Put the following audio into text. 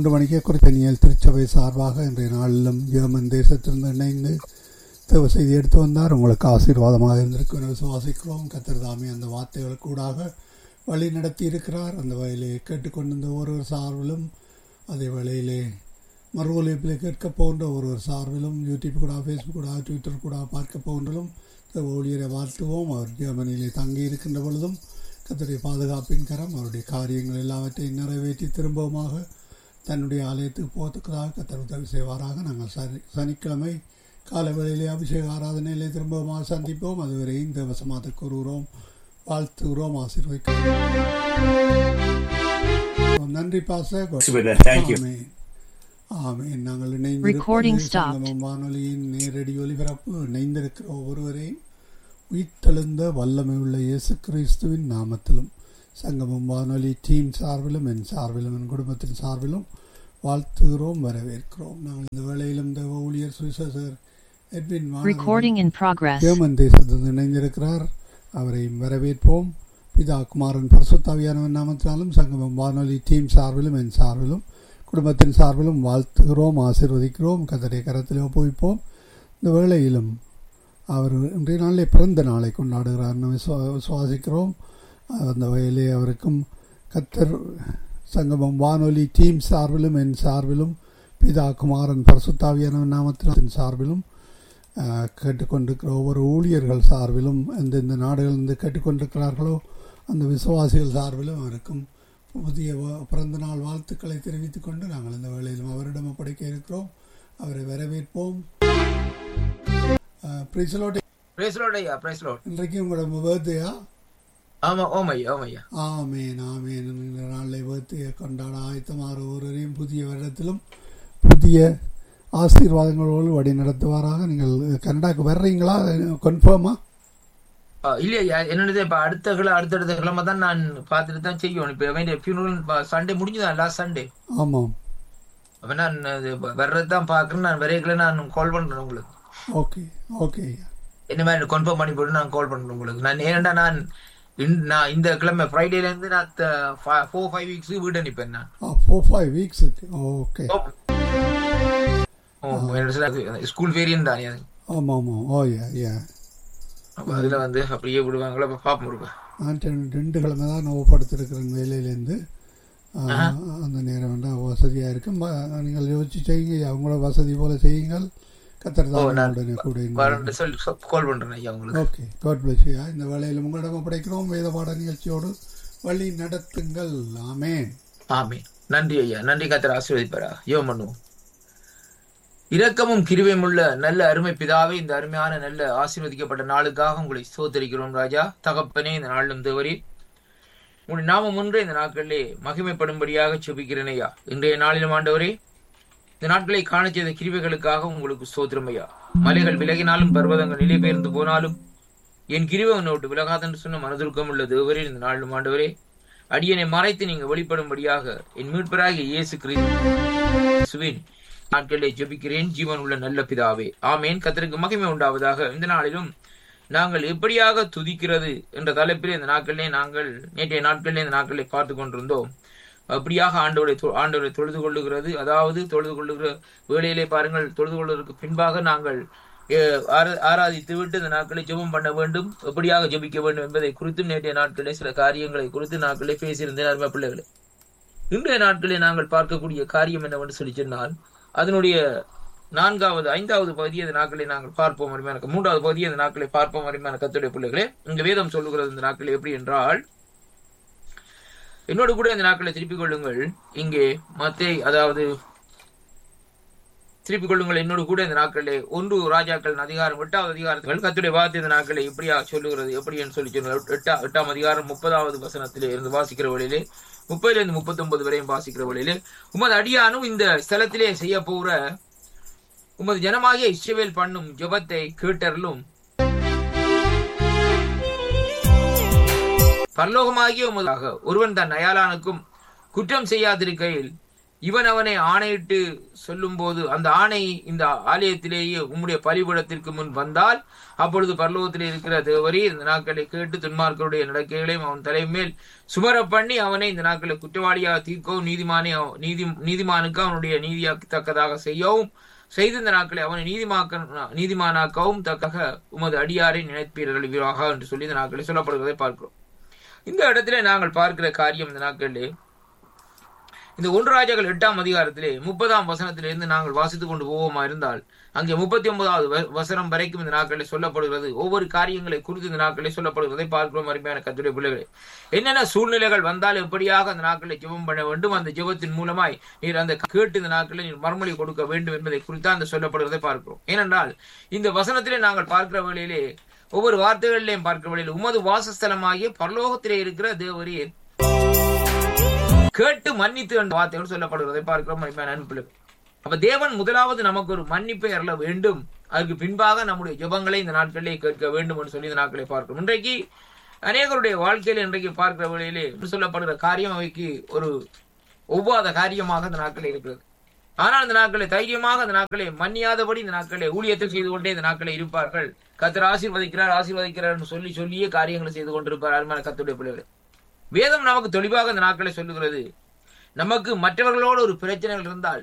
மூன்று மணிக்கு குறித்தனியல் திருச்சபை சார்பாக இன்றைய நாளிலும் ஜெர்மன் தேசத்திலிருந்து இணைந்து தேவ செய்தி எடுத்து வந்தார் உங்களுக்கு ஆசீர்வாதமாக இருந்திருக்கும் என விசுவாசிக்கிறோம் கத்தர் தாமே அந்த வார்த்தைகளுக்கூடாக வழி நடத்தி இருக்கிறார் அந்த வழியிலே கேட்டுக்கொண்டிருந்த ஒருவர் சார்பிலும் அதே வேளையிலே மறு ஒலிப்பிலே கேட்க போன்ற ஒருவர் சார்பிலும் யூடியூப் கூட ஃபேஸ்புக் கூட ட்விட்டர் கூட பார்க்க போன்றிலும் தேவ ஊழியரை வாழ்த்துவோம் அவர் ஜெர்மனியிலே தங்கி இருக்கின்ற பொழுதும் கத்தருடைய பாதுகாப்பின் கரம் அவருடைய காரியங்கள் எல்லாவற்றையும் நிறைவேற்றி திரும்பவுமாக தன்னுடைய ஆலயத்துக்கு போகிறதுக்காக கத்தர் உதவி செய்வாராக நாங்கள் சனி சனிக்கிழமை காலை வேளையிலே அபிஷேக ஆராதனையிலே திரும்பவுமாக சந்திப்போம் அதுவரை இந்த வசமாக கூறுகிறோம் வாழ்த்துகிறோம் ஆசீர்வதிக்கிறோம் நன்றி பாச Thank you. ஆமென். ஆமென் நாங்கள் Recording இணைந்திருப்பது stopped. சங்கமம் வானொலியின் நேரடி ஒலிபரப்பு இணைந்திருக்கிற ஒவ்வொருவரையும் உயிர்த்தெழுந்த வல்லமை உள்ள இயேசு கிறிஸ்துவின் நாமத்திலும் சங்கமம் வானொலி டீம் சார்பிலும் என் சார்பிலும் என் குடும்பத்தின் சார்பிலும் வாழ்த்துகிறோம் வரவேற்கிறோம் நாங்கள் இந்த வேளையிலும் இந்த ஊழியர் சுவிசேஷர் எட்வின் வானவர்கள் Recording in progress. ஜெர்மன் தேசத்தில் இணைந்திருக்கிறார் அவரையும் வரவேற்போம் பிதா குமாரன் பரிசுத்தாவியானவன் நாமத்தினாலும் சங்கமம் வானொலி டீம் சார்பிலும் என் சார்பிலும் குடும்பத்தின் சார்பிலும் வாழ்த்துகிறோம் ஆசீர்வதிக்கிறோம் கத்தரை கரத்தில் ஒப்புவிப்போம் இந்த வேளையிலும் அவர் இன்றைய நாளிலே பிறந்த நாளை கொண்டாடுகிறார்னு விசுவா விசுவாசிக்கிறோம் அந்த வகையிலே அவருக்கும் கத்தர் சங்கமம் வானொலி டீம் சார்பிலும் என் சார்பிலும் பிதா குமாரன் பரிசுத்தாவியானவன் நாமத்தின் சார்பிலும் ஆஹ், கேட்டுக்கொண்டிருக்கிற ஒவ்வொரு ஊழியர்கள் சார்பிலும் எந்தெந்த நாடுகளிலிருந்து கேட்டுக்கொண்டிருக்கிறார்களோ அந்த விசுவாசிகள் சார்பிலும் அவருக்கும் புதிய வ- பிறந்த நாள் வாழ்த்துக்களை தெரிவித்துக் கொண்டு நாங்கள் இந்த வேளையிலும் அவரிடம் ஒப்படைக்க இருக்கிறோம் அவரை வரவேற்போம் பிரிசலோட்டை பிரைஸ் லார்ட் ஐயா பிரைஸ் லார்ட் இன்றைக்கு உங்களோட பர்த்டேயா ஆமா ஓம் ஐயா ஓம் ஐயா ஆமேன் ஆமேன் இந்த நாளில் பர்த்டே கொண்டாட ஆயத்தமாகிற ஒருவரையும் புதிய வருடத்திலும் புதிய ஆசீர்வாதங்களோடு வழி நடத்துவாராக நீங்கள் கனடாக்கு வர்றீங்களா கன்ஃபார்மா ஆ, இல்ல ஐயா என்னது இப்ப அடுத்த கிழமை அடுத்தடுத்த கிழமை தான் நான் பார்த்துட்டு தான் செய்யணும் இப்ப வேண்டிய ஃபியூனரல் சண்டே முடிஞ்சுதான் லாஸ்ட் சண்டே ஆமாம் அப்ப நான் அது வர்றது தான் பாக்குறேன் நான் வரையக்குள்ள நான் கால் பண்றேன் உங்களுக்கு ஓகே ஓகே என்ன மாதிரி கன்ஃபார்ம் பண்ணி போட்டு நான் கால் பண்றேன் உங்களுக்கு நான் ஏனண்டா நான் இந்த- நான் இந்த கிழமை ஃப்ரைடேல இருந்து நான் ஃபோர் ஃபைவ் வீக்ஸ் வீடு அனுப்பேன் நான் ஃபோர் ஃபைவ் வீக்ஸுக்கு ஓகே ஓ என்னோட ஸ்கூல் வேரியன் தான் அது. ஆமாம் ஆமாம் ஓ யா யா அப்ப அதுல வந்து அப்படியே விடுவாங்களா அப்ப பாப்போம் இருப்பேன் நான் ரெண்டு ரெண்டு கிழமை தான் நோப்படுத்திருக்கிறேன் வேலையிலேருந்து அந்த நேரம் வேண்டாம் வசதியாக இருக்கும் ப- நீங்கள் யோசிச்சு செய்யுங்க அவங்கள வசதி போல செய்யுங்கள் கத்தர் ஓ, தான் நான் உடனே கூட இருந்தார். வரேன்னு சொல்லி கால் பண்றேன் ஐயா உங்களுக்கு ஓகே காட் பிளஸ் யூ இந்த வேளையில் உங்களிடம் ஒப்படைக்கிறோம் வேத பாட நிகழ்ச்சியோடு வழி நடத்துங்கள் ஆமென் ஆமே நன்றி ஐயா நன்றி கத்தர் ஆசீர்வதிப்பாரா யோ பண்ணுவோம் இரக்கமும் கிருபையும் உள்ள நல்ல அருமை பிதாவே இந்த அருமையான நல்ல ஆசீர்வதிக்கப்பட்ட நாளுக்காக உங்களை சோதரிக்கிறோம் ராஜா தகப்பனே இந்த நாளிலும் தேவரே உங்களுடைய நாமம் ஒன்றே இந்த நாட்களிலே மகிமைப்படும்படியாக செபிக்கிறேன் ஐயா இன்றைய நாளிலும் ஆண்டவரே இந்த நாட்களை காண செய்த கிருபைகளுக்காக உங்களுக்கு சோத்திரம் ஐயா மலைகள் விலகினாலும் பர்வதங்கள் நிலை பெயர்ந்து போனாலும் என் கிருபை உன்னை விட்டு விலகாதென்று சொன்ன மனதுருக்கம் உள்ள தேவரே இந்த நாளிலும் ஆண்டவரே அடியனை மறைத்து நீங்க வெளிப்படும்படியாக என் மீட்பராகிய இயேசு கிறிஸ்துவின் நாட்களிலே ஜெபிக்கிறேன் ஜீவன் உள்ள நல்ல பிதாவே ஆமேன் கத்தருக்கு மகிமை உண்டாவதாக இந்த நாளிலும் நாங்கள் எப்படியாக துதிக்கிறது என்ற தலைப்பில் இந்த நாட்களிலே நாங்கள் நேற்றைய நாட்களிலே இந்த நாட்களை பார்த்து கொண்டிருந்தோம் அப்படியாக ஆண்டவரை தொ- ஆண்டவரை தொழுது கொள்ளுகிறது அதாவது தொழுது கொள்ளுகிற வேளையிலே பாருங்கள் தொழுது கொள்வதற்கு பின்பாக நாங்கள் அஹ், ஆரா- ஆராதித்து விட்டு இந்த நாட்களை ஜெபம் பண்ண வேண்டும் எப்படியாக ஜெபிக்க வேண்டும் என்பதை குறித்தும் நேற்றைய நாட்களிலே சில காரியங்களை குறித்து நாட்களே பேசியிருந்தேன் அருமை பிள்ளைகளே இன்றைய நாட்களில் நாங்கள் பார்க்கக்கூடிய காரியம் என்னவென்று சொல்லி சொன்னால் அதனுடைய நான்காவது ஐந்தாவது பகுதி அந்த நாட்களை நாங்கள் பார்ப்போம் அருமையான மூன்றாவது பகுதி அந்த நாட்களை பார்ப்போம் அருமையான கத்துடைய பிள்ளைகளே இங்க வேதம் சொல்லுகிறது இந்த நாட்கள் எப்படி என்றால் என்னோடு கூட இந்த நாட்களை திருப்பிக் கொள்ளுங்கள் இங்கே மத்தே அதாவது திருப்பிக் கொள்ளுங்கள் என்னோடு கூட இந்த நாட்களிலே ஒன்று ராஜாக்கள் அதிகாரம் எட்டாவது அதிகாரத்தில் கத்துடைய வார்த்தை இந்த நாட்களை எப்படியா சொல்லுகிறது எப்படி என்று சொல்லி சொன்ன எட்டா எட்டாம் அதிகாரம் முப்பதாவது வசனத்திலே இருந்து வாசிக்கிற வழியிலே முப்பதுல இருந்து முப்பத்தி ஒன்பது வரையும் வாசிக்கிற வழியிலே உமது அடியானும் இந்த ஸ்தலத்திலே செய்ய போற உமது ஜனமாகிய இஸ்ரவேல் பண்ணும் ஜெபத்தை கேட்டருளும் பரலோகமாகிய உமதாக ஒருவன் தன் அயாளானுக்கும் குற்றம் செய்யாதிருக்கையில் இவன் அவனை ஆணையிட்டு சொல்லும்போது அந்த ஆணை இந்த ஆலயத்திலேயே உம்முடைய பலிபீடத்திற்கு முன் வந்தால் அப்பொழுது பரலோகத்திலே இருக்கிற தேவரே இந்த நாட்களை கேட்டு துன்மார்களுடைய நடக்கைகளையும் அவன் தலைமேல் சுமர பண்ணி அவனை இந்த நாட்களை குற்றவாளியாக தீர்க்கவும் நீதிமானை நீதி நீதிமானுக்கு அவனுடைய நீதியாக்கத்தக்கதாக செய்யவும் செய்த இந்த நாட்களை அவனை நீதிமாக்க நீதிமானாக்கவும் தக்கக உமது அடியாரை நினைப்பீர்கள் வீராக என்று சொல்லி இந்த நாட்களை சொல்லப்படுவதை பார்க்கிறோம் இந்த இடத்திலே நாங்கள் பார்க்கிற காரியம் இந்த நாட்களிலே இந்த ஒன்று ராஜாக்கள் எட்டாம் அதிகாரத்திலே முப்பதாம் வசனத்திலிருந்து நாங்கள் வாசித்துக் கொண்டு போவோமா இருந்தால் அங்கே முப்பத்தி ஒன்பதாவது வ- வசனம் வரைக்கும் இந்த நாட்களில் சொல்லப்படுகிறது ஒவ்வொரு காரியங்களை குறித்து இந்த நாட்களில் சொல்லப்படுவதை பார்க்கிறோம் அருமையான கத்துடைய பிள்ளைகளே என்னென்ன சூழ்நிலைகள் வந்தால் எப்படியாக அந்த நாட்களை ஜெபம் பண்ண வேண்டும் அந்த ஜெபத்தின் மூலமாய் நீர் அந்த கேட்டு இந்த நாட்களில் நீர் மறுமொழி கொடுக்க வேண்டும் என்பதை குறித்து அந்த சொல்லப்படுவதை பார்க்கிறோம் ஏனென்றால் இந்த வசனத்திலே நாங்கள் பார்க்கிற வேளையிலே ஒவ்வொரு வார்த்தைகளிலேயும் பார்க்கிற வேளையில் உமது வாசஸ்தலமாகிய பரலோகத்திலே இருக்கிற தேவரீர் கேட்டு மன்னித்து என்ற வார்த்தைகள் சொல்லப்படுவதை பார்க்கிறோம் அருமையான அன்புகளே. அப்ப தேவன் முதலாவது நமக்கு ஒரு மன்னிப்பை அருள வேண்டும் அதுக்கு பின்பாக நம்முடைய ஜெபங்களை இந்த நாட்களிலே கேட்க வேண்டும் என்று சொல்லி இந்த நாட்களை பார்க்கிறோம் இன்றைக்கு அநேகருடைய வாழ்க்கையில் இன்றைக்கு பார்க்கிற வேளையிலே சொல்லப்படுகிற காரியம் அவைக்கு ஒரு ஒவ்வாத காரியமாக இந்த நாட்களில் இருக்கிறது ஆனால் இந்த நாட்களை தைரியமாக இந்த நாட்களை மன்னியாதபடி இந்த நாட்களை ஊழியத்தில் செய்து கொண்டே இந்த நாட்களை இருப்பார்கள் கத்தர் ஆசீர்வதிக்கிறார் ஆசீர்வதிக்கிறார் என்று சொல்லி சொல்லியே காரியங்களை செய்து கொண்டிருப்பார் அருமையான கத்துடைய பிள்ளைகளை வேதம் நமக்கு தெளிவாக இந்த நாட்களை சொல்லுகிறது நமக்கு மற்றவர்களோடு ஒரு பிரச்சனைகள் இருந்தால்